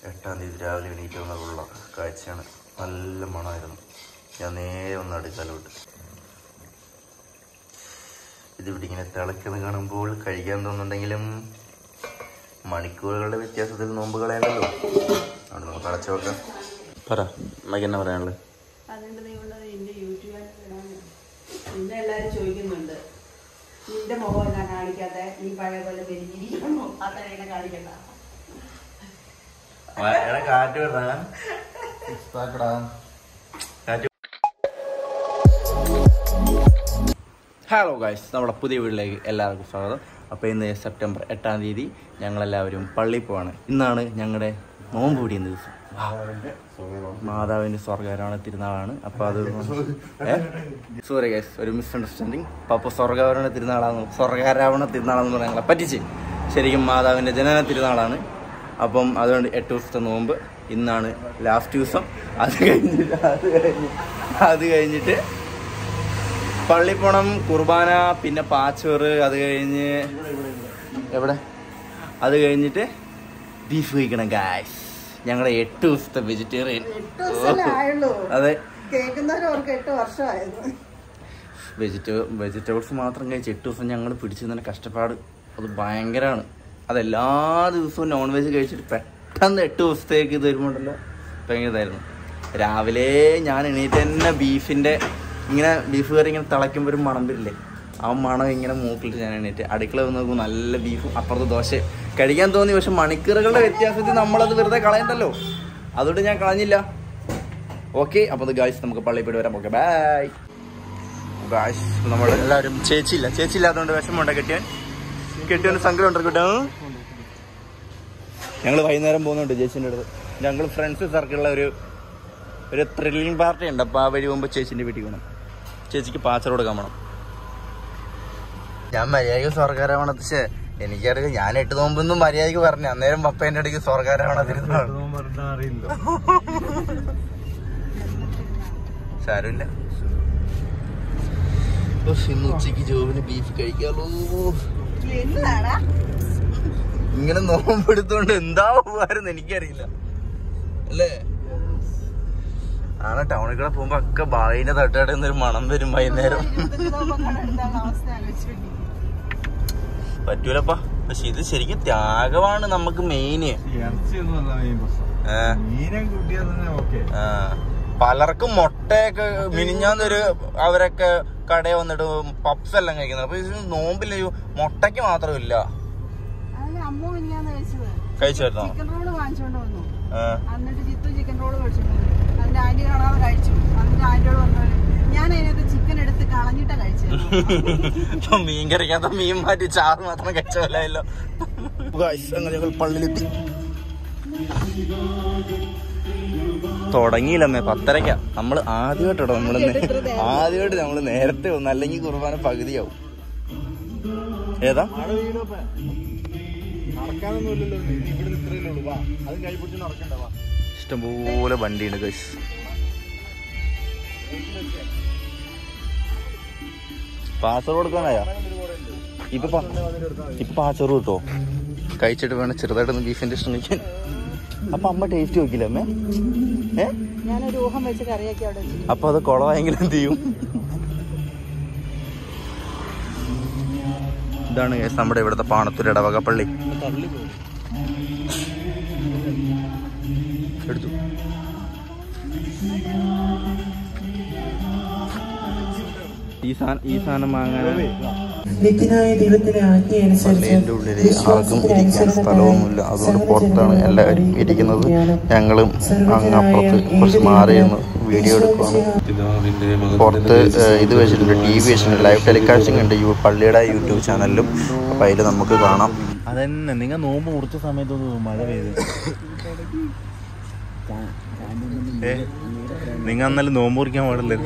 എട്ടാം തീയതി രാവിലെ എണീറ്റ് വന്നതുള്ള കാഴ്ചയാണ് നല്ല മണമായിരുന്നു ഞാൻ നേരെ ഒന്ന് അടുക്കാലോട്ട് ഇതിവിടെ ഇങ്ങനെ തിളക്കുന്നത് കാണുമ്പോൾ കഴിക്കാൻ തോന്നുന്നുണ്ടെങ്കിലും മണിക്കൂറുകളുടെ വ്യത്യാസത്തിൽ നോമ്പ് കളയണ്ടല്ലോ അവിടെ നമുക്ക് അടച്ചു വെക്കാം പറ അമ്മയ്ക്ക് എന്നാ പറയാനുള്ളത് അതുകൊണ്ട് നീയുള്ളത് എന്റെ യൂട്യൂബിൽ നിന്നെ എല്ലാരും ചോദിക്കുന്നുണ്ട് നിന്റെ മുഖം എന്നാ കാണിക്കാത്ത നീ പഴയ പോലെ പെരിഞ്ഞിരിക്കുന്നു അത്ര എന്നെ കാണിക്കണ്ട കാറ്റ് വിടാ കാറ്റ് ഹലോ ഗായ്സ് നമ്മുടെ പുതിയ വീട്ടിലേക്ക് എല്ലാവർക്കും സ്വാഗതം അപ്പോൾ ഇന്ന് സെപ്റ്റംബർ എട്ടാം തീയതി ഞങ്ങളെല്ലാവരും പള്ളിയിൽ പോവാണ് ഇന്നാണ് ഞങ്ങളുടെ നോമ്പ് പിടിയുന്ന ദിവസം മാതാവിൻ്റെ സ്വർഗാരോഹണ തിരുനാളാണ് അപ്പോൾ അത് സോറി ഗൈസ് ഒരു മിസ്അണ്ടർസ്റ്റാൻഡിങ് അപ്പോൾ സ്വർഗാരോഹണ തിരുനാളാണ് സ്വർഗാരോഹണ തിരുനാളെന്ന് പറഞ്ഞാൽ ഞങ്ങളെ പറ്റിച്ച് ശരിക്കും മാതാവിൻ്റെ ജനന തിരുനാളാണ് അപ്പം അതുകൊണ്ട് എട്ട് ദിവസത്തെ നോമ്പ് ഇന്നാണ് ലാസ്റ്റ് ദിവസം അത് കഴിഞ്ഞിട്ട് അത് കഴിഞ്ഞ് അത് കഴിഞ്ഞിട്ട് പള്ളി പോണം കുർബാന പിന്നെ പാച്ചോറ് അത് കഴിഞ്ഞ് എവിടെ അത് കഴിഞ്ഞിട്ട് ബീഫ് കഴിക്കണം ഗായ്സ് ഞങ്ങളുടെ എട്ട് ദിവസത്തെ വെജിറ്റേറിയൻ എട്ട് ദിവസമല്ലേ ആയുള്ളൂ അതെ കേൾക്കുന്നവർക്ക് എട്ട് വർഷമായിരുന്നു വെജിറ്റേ വെജിറ്റബിൾസ് മാത്രം കഴിച്ച് എട്ട് ദിവസം ഞങ്ങൾ പിടിച്ചു തന്നെ കഷ്ടപ്പാട് അത് ഭയങ്കരമാണ് അതെല്ലാ ദിവസവും നോൺ വെജ് കഴിച്ചിട്ട് പെട്ടെന്ന് എട്ട് ദിവസത്തേക്ക് ഇത് വരുമ്പോണ്ടല്ലോ ഭയങ്കര ഇതായിരുന്നു രാവിലെ ഞാൻ എണീറ്റ് തന്നെ ബീഫിൻ്റെ ഇങ്ങനെ ബീഫ് കറി ഇങ്ങനെ തിളയ്ക്കുമ്പോൾ ഒരു മണം വരില്ലേ ആ മണം ഇങ്ങനെ മൂക്കിലിട്ട് ഞാൻ എണീറ്റ് അടുക്കള വന്ന് നോക്കുമ്പോൾ നല്ല ബീഫും അപ്പുറത്ത് ദോശ കഴിക്കാൻ തോന്നി പക്ഷെ മണിക്കൂറുകളുടെ വ്യത്യാസത്തിൽ നമ്മളത് വെറുതെ കളയണ്ടല്ലോ അതുകൊണ്ട് ഞാൻ കളഞ്ഞില്ല ഓക്കെ അപ്പോൾ അത് ഗായ്സ് നമുക്ക് പള്ളിയിൽ പോയിട്ട് വരാം ഓക്കെ ബൈ ഗായ്സ് നമ്മൾ എല്ലാവരും ചേച്ചിയില്ല ചേച്ചിയില്ലാത്തതുകൊണ്ട് വിഷമമുണ്ട് കെട്ടിയൻ കെട്ടിയവന് സങ്കടം ഉണ്ട് കേട്ടോ ഞങ്ങൾ വൈകുന്നേരം പോകുന്നുണ്ട് ചേച്ചിൻ്റെ അടുത്ത് ഞങ്ങൾ ഫ്രണ്ട്സ് സർക്കിളിലെ ഒരു ഒരു ത്രില്ലിംഗ് പാർട്ടി ഉണ്ട് അപ്പോൾ ആ വഴി പോകുമ്പോൾ ചേച്ചിൻ്റെ വീട്ടിൽ പോകണം ചേച്ചിക്ക് പാച്ചർ കൊടുക്കാൻ വേണം ഞാൻ മര്യാദയ്ക്ക് സ്വർഗാരോഹണ പക്ഷേ എനിക്കറിയാം ഞാൻ എട്ട് നോമ്പൊന്നും മര്യാദയ്ക്ക് പറഞ്ഞു അന്നേരം പപ്പേൻ്റെ ഇടയ്ക്ക് സ്വർഗാരോഹണ തിരുന്നാൾ സാരമില്ല ഉഫ്, ഇന്ന് ഉച്ചയ്ക്ക് ജോബിന് ബീഫ് കഴിക്കാലോ എന്താടാ ഇങ്ങനെ നോമ്പെടുത്തോണ്ട് എന്താ പോവായിരുന്നു എനിക്കറിയില്ല അല്ലേ ആണ് ടൗണിൽ കൂടെ പോകുമ്പോ ഒക്കെ ബായിന്റെ തട്ടുകടയിൽ ഒരു മണം വരും വൈകുന്നേരം അവസ്ഥ ആലോചിച്ചു പറ്റൂലപ്പാ പക്ഷെ ഇത് ശരിക്കും ത്യാഗമാണ് നമുക്ക് മെയിന് മീനെ കൂട്ടിയാൽ തന്നെ ഓക്കെ പലർക്കും മുട്ടയൊക്കെ മിനിഞ്ഞാന്നൊരു അവരൊക്കെ കടയിൽ വന്നിട്ട് പപ്സ് എല്ലാം കഴിക്കുന്നത് അപ്പൊ ഇത് നോമ്പില്ല ഈ മുട്ടയ്ക്ക് മാത്രമില്ല അതിന് അമ്മ ഇല്ലാന്ന് കഴിച്ചത് കഴിച്ചായിരുന്നോ ചിക്കൻ റോള് വാങ്ങിച്ചോണ്ട് വന്നു ആ. എന്നിട്ട് ജിത്തു ചിക്കൻ റോള് മേടിച്ചോണ്ട് വന്നു അതിന്റെ ആന്റി കാണാതെ കഴിച്ചു എന്നിട്ട് ആന്റിയോട് പറഞ്ഞു ഞാൻ അതിനകത്ത് ചിക്കൻ എടുത്ത് കളഞ്ഞിട്ടാ കഴിച്ചത് ഇപ്പൊ മീൻ കറിക്കാത്ത മീൻ മാറ്റി ചാറ് മാത്രം കഴിച്ച പോലെയല്ലോ അങ്ങനെ ഞങ്ങൾ പള്ളിയിലെത്തി തുടങ്ങിയില്ലമ്മേ പത്തരക്ക നമ്മൾ ആദ്യമായിട്ടോ നമ്മൾ ആദ്യമായിട്ട് നമ്മൾ നേരത്തെ വന്നു അല്ലെങ്കിൽ കുർബാന പകുതിയാവും ഏതാ നടക്കാനൊന്നുമില്ലല്ലോ നീ ഇവിടെ ഇത്രയല്ലേ ഉള്ളൂ വാ അതും കൈ പിടിച്ച് നടക്കണ്ട വാ ഇഷ്ടംപോലെ വണ്ടിയുണ്ട് ഗൈസ് പാച്ചോറ് കൊടുക്കാനായാ ഇപ്പൊ പ- ഇപ്പൊ പാച്ചോറ് കിട്ടോ കഴിച്ചിട്ട് വേണം ചെറുതായിട്ടൊന്ന് ബീഫിന്റെ ഇഷ്ടം കഴിക്കാൻ അപ്പൊ അമ്മ ടേസ്റ്റ് നോക്കില്ല അമ്മേ ഏ ഞാനൊരു ഊഹം വെച്ച് കറിയാക്കി അവിടെ വെച്ചു അപ്പൊ അത് കുളവായെങ്കിലും എന്ത് ചെയ്യും ഇതാണ് guys നമ്മുടെ ഇവിടുത്തെ പാണത്തൂർ ഇടവക പള്ളി എടുത്തു ഈ സാധനം ഈ സാധനം വാങ്ങാൻ നിത്യനായ ദൈവത്തിന്റെ ആജ്ഞയനുസരിച്ച് പള്ളിയുടെ ഉള്ളിൽ ആർക്കും ഇരിക്കാൻ സ്ഥലവുമില്ല അതുകൊണ്ട് പുറത്താണ് എല്ലാവരും ഇരിക്കുന്നത് ഞങ്ങളും അങ്ങ് അപ്പുറത്ത് കുറച്ച് മാറി നിന്ന് വീഡിയോ എടുക്കുകയാണ് പുറത്ത് ഏഹ്, ഇത് വെച്ചിട്ടുണ്ട് ടി വി വെച്ചിട്ടുണ്ട് ലൈവ് ടെലികാസ്റ്റിംഗ് ഉണ്ട് യു പള്ളിയുടെ യൂട്യൂബ് ചാനലിലും അപ്പം അതിൽ നമുക്ക് കാണാം അതന്നെ നിങ്ങൾ നോമ്പ് മുറിച്ച സമയത്തൊന്നും മഴ പെയ്ത് നിങ്ങൾ അന്നല്ല നോമ്പ് കുറിക്കാൻ പാടില്ല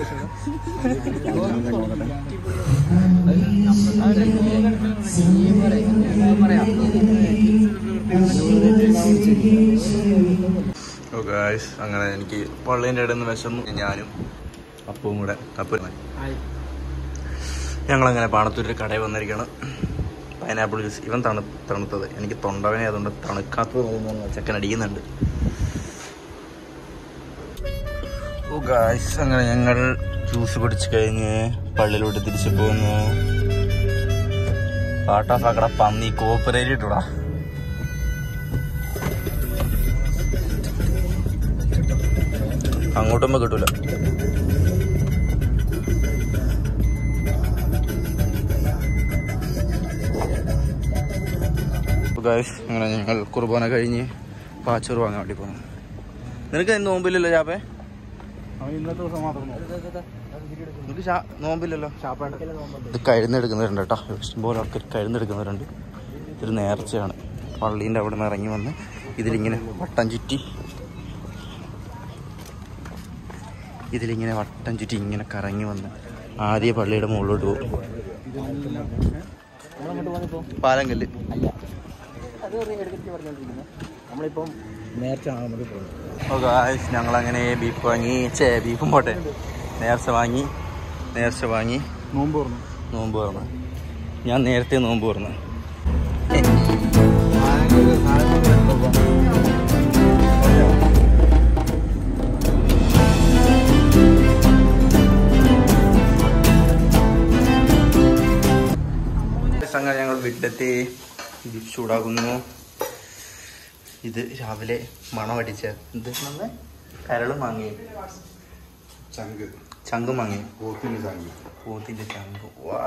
അങ്ങനെ എനിക്ക് പള്ളീൻ്റെ ഇടയിൽ നിന്ന് വിശന്നു ഞാനും അപ്പവും കൂടെ അപ്പം ഞങ്ങളങ്ങനെ പാണത്തൂരിൽ കടയിൽ വന്നിരിക്കുകയാണ് പൈനാപ്പിൾ ജ്യൂസ് ഇവൻ തണു തണുത്തത് എനിക്ക് തൊണ്ടവനെ അതുകൊണ്ട് തണുക്കാത്തത് തോന്നുന്നു ചെക്കൻ അടിക്കുന്നുണ്ട് ഓ ഗായ്സ് അങ്ങനെ ഞങ്ങൾ ജ്യൂസ് കുടിച്ച് കഴിഞ്ഞ് പള്ളിയിലോട്ട് തിരിച്ചു പോന്നു പാട്ടാസാക്കട പന്നി കോപ്പറേറ്റ് ഇട്ടൂടാ അങ്ങോട്ടുമ്പോ കിട്ടൂല ഗായ്സ് അങ്ങനെ ഞങ്ങൾ കുർബാന കഴിഞ്ഞ് പാച്ചോറ് വാങ്ങാൻ വേണ്ടി പോകുന്നു നിനക്ക് അതിന് നോമ്പില്ലല്ലോ ചാപ്പേ അവൻ ഇന്നത്തെ ദിവസം മാത്രം നിനക്ക് ചാ- നോമ്പില്ലല്ലോ ഇത് കഴുന്നെടുക്കുന്നവരുണ്ട് കേട്ടോ ഇഷ്ടംപോലെ ആൾക്കാർ കഴുന്നെടുക്കുന്നവരുണ്ട് ഇതൊരു നേർച്ചയാണ് പള്ളീൻ്റെ അവിടെ നിന്ന് ഇറങ്ങി വന്ന് ഇതിലിങ്ങനെ വട്ടം ചുറ്റി ഇതിലിങ്ങനെ വട്ടം ചുറ്റി ഇങ്ങനെ കറങ്ങി വന്ന് ആദ്യ പള്ളിയുടെ മുകളിലോട്ട് പോകും പാലങ്കല്ല് നമ്മളിപ്പം നേരത്തെ ആണ് നമുക്ക് പോകുന്നത് ഓ ഗായ്സ് ഞങ്ങളങ്ങനെ ബീഫ് വാങ്ങി ചേ ബീഫും പോട്ടെ നേർച്ച വാങ്ങി നേർച്ച വാങ്ങി നോമ്പ് പറഞ്ഞു നോമ്പ് തുറന്നു ഞാൻ നേരത്തെ നോമ്പ് തുറന്നു അങ്ങനെ ഞങ്ങൾ വീട്ടിലെത്തി ബീഫ് ചൂടാക്കുന്നു ഇത് രാവിലെ മണമടിച്ച എന്ത് നമ്മളെ കരളും വാങ്ങി ചങ്ക് ചങ്കും വാങ്ങി പോത്തിന്റെ ചങ്ക് പോത്തിന്റെ ചങ്ക് വാ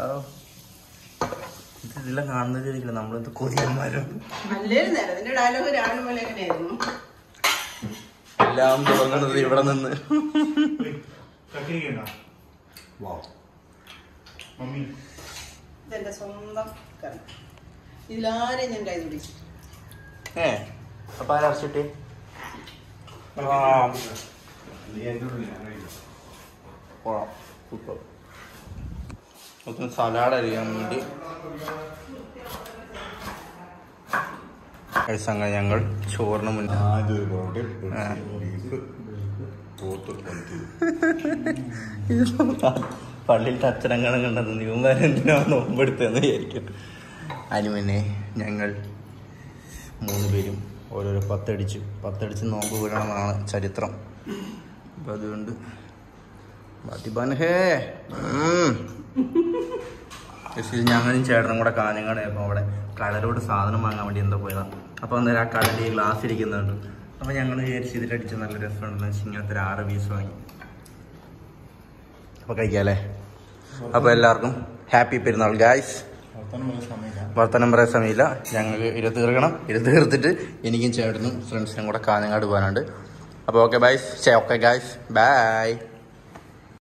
ഇത് ഇതെല്ലാം കാണുന്നതില്ല നമ്മളെന്ത് കൊതിയന്മാരും അല്ലേലും നേരം അതിന്റെ ഡയലോഗ് രാവിലെ പോലെ എങ്ങനെയായിരുന്നു എല്ലാം തുടങ്ങുന്നത് ഇവിടെ നിന്ന് വാവ് മമ്മി ഇതെന്റെ സ്വന്തം കറി ഇതിലാരെയും ഞാൻ കൈ പിടിച്ചു ഏ അപ്പൊ ആരടച്ചിട്ട് മൊത്തം സലാഡ് അറിയാൻ വേണ്ടി അങ്ങനെ ഞങ്ങൾ ചോറിന് മുന്നേ ആദ്യമായിട്ട് ആ. ബീഫ് പോത്ത് കൊത്തി പള്ളിയിൽ അച്ഛനങ്ങളും കണ്ടത് നീവന്മാർ എന്തിനാ നോമ്പെടുത്തതെന്ന് വിചാരിക്കും അതിന് മുന്നേ ഞങ്ങൾ മൂന്ന് പേരും ഓരോരോ പത്തടിച്ചു പത്തടിച്ച് നോമ്പ് വീഴണമെന്നാണ് ചരിത്രം അപ്പം അതുകൊണ്ട് ബാത്തിബാൻ ഹേ ഉം. പക്ഷേ ഞങ്ങളും ചേട്ടനും കൂടെ കാഞ്ഞങ്ങാട് അപ്പോൾ അവിടെ കടലോട് സാധനം വാങ്ങാൻ വേണ്ടി എന്തോ പോയതാണ് അപ്പോൾ അന്നേരം ആ കടലിൽ ഈ ഗ്ലാസ് ഇരിക്കുന്നുണ്ട് അപ്പോൾ ഞങ്ങൾ വിചാരിച്ച് ഇതിലടിച്ച് നല്ല രസമുണ്ടെന്ന് വെച്ച് ഇങ്ങനത്തെ ഒരു ആറ് പീസ് വാങ്ങി അപ്പോൾ കഴിക്കാല്ലേ അപ്പോൾ എല്ലാവർക്കും ഹാപ്പി പെരുന്നാൾ ഗായ്സ് വർത്തമാനം പറയാൻ സമയമില്ല വർത്തമാനം പറയാൻ സമയമില്ല ഞങ്ങൾക്ക് ഇത് തീർക്കണം ഇത് തീർത്തിട്ട് എനിക്കും ചേട്ടനും ഫ്രണ്ട്സിനും കൂടെ കാഞ്ഞങ്ങാട് പോകാനുണ്ട് അപ്പോൾ okay byes okay guys by